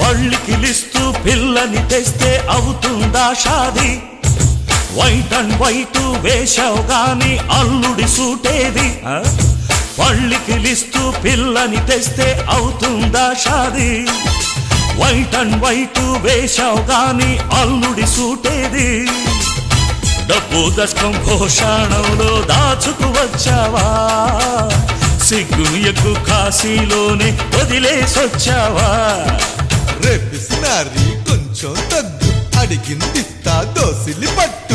పళ్ళికిలిస్తూ పిల్లని తెస్తే అవుతుందా షాది వైట్ అండ్ వైట్ వేషావు గాని అల్లుడి సూటేది ఆ? పళ్ళికిలిస్తూ పిల్లని తెస్తే అవుతుందా షాది వైట్ అండ్ వైట్ వేషావు గాని అల్లుడి సూటేది డబ్బు దశకం భూషాణంలో దాచుకు వచ్చావా సిగ్గు ఎక్కు కాశీలోనే వదిలేసొచ్చావా రేపిసినారి కొంచెం తగ్గు అడిగిందిస్తా దోసిలి పట్టు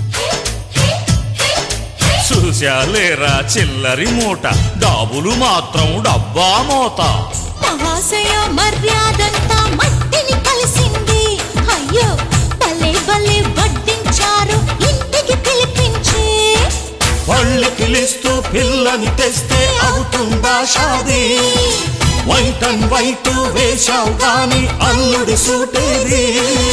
చూశాలేరా చిల్లరి మూట డాబులు మాత్రం డబ్బా మోత మహాశయ మర్యాదంతా మట్టిని కలిసింది అయ్యో భలే భలే వడ్డించారు ఇంటికి పిలిపించి పళ్ళకిలిస్తూ పిల్లని తెస్తే అవుతుందా షాది వైట్ అండ్ వైట్ వేషావు గాని అల్లుడి సూటేది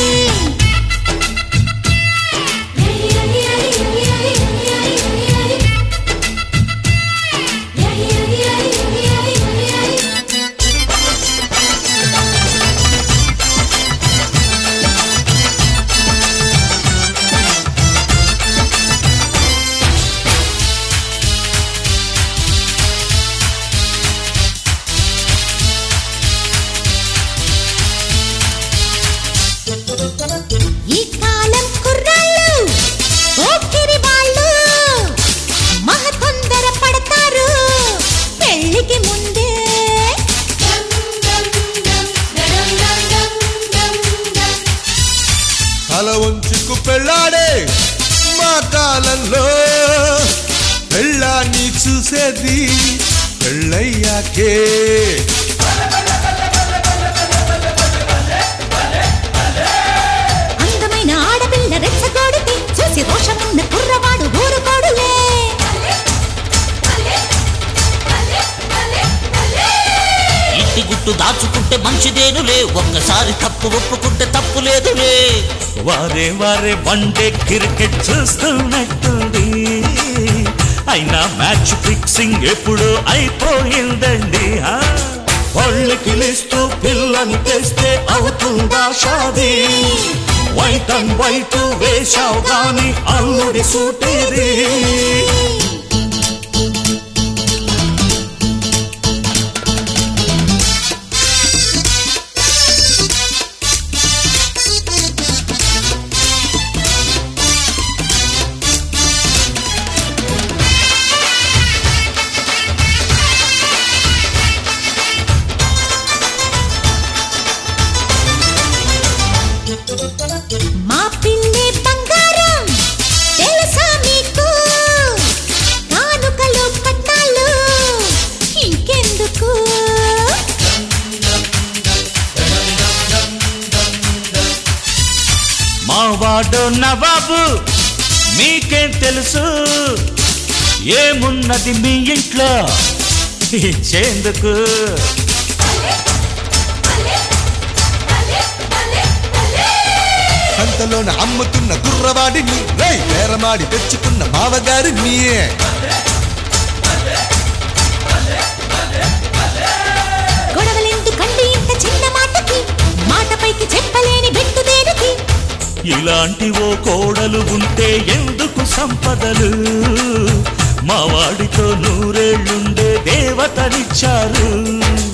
ఈ కాలం కుర్రాళ్ళు పోకిరి వాళ్ళు మహ తొందర పడతారు పెళ్లికి ముందే తల వంచుకు పెళ్ళాడే మా కాలంలో పెళ్ళాన్ని చూసేది పెళ్ళయ్యాకే అందమైన ఆడపిల్ల రెచ్చగొడితే చూసి రోషమున్న కుర్రవాడు ఊరుకోడులే ఇంటి గుట్టు దాచుకుంటే మంచిదేనులే ఒక్కసారి తప్పు ఒప్పుకుంటే తప్పు లేదులే వారే వారే వన్డే క్రికెట్ చూస్తున్నట్టుంది అయినా మ్యాచ్ ఫిక్సింగ్ ఎప్పుడు అయిపోయిందండి ఆ? పళ్ళకిలిస్తూ పిల్లని తెస్తే అవుతుందా షాది వైట్ అండ్ వైట్ వేషావు గాని అల్లుడి సూటేది మా పిల్లి బంగారం తెలుసా మీకు కానుకలు పట్టాలు ఇంకెందుకు మా వాడు నవాబు మీకేం తెలుసు ఏమున్నది మీ ఇంట్లో ఇచ్చేందుకు సంతలోన అమ్ముతున్న కుర్రవాడిని రై బేరమాడి తెచ్చుకున్న మావగారిని గొడవలెందుకండి ఇంత చిన్న మాటకి మాట పైకి చెప్పలేని బెట్టు దేనికి ఇలాంటి ఓ కోడలు ఉంటే ఎందుకు సంపదలు మా వాడితో నూరేళ్లుండే దేవతనిచ్చారు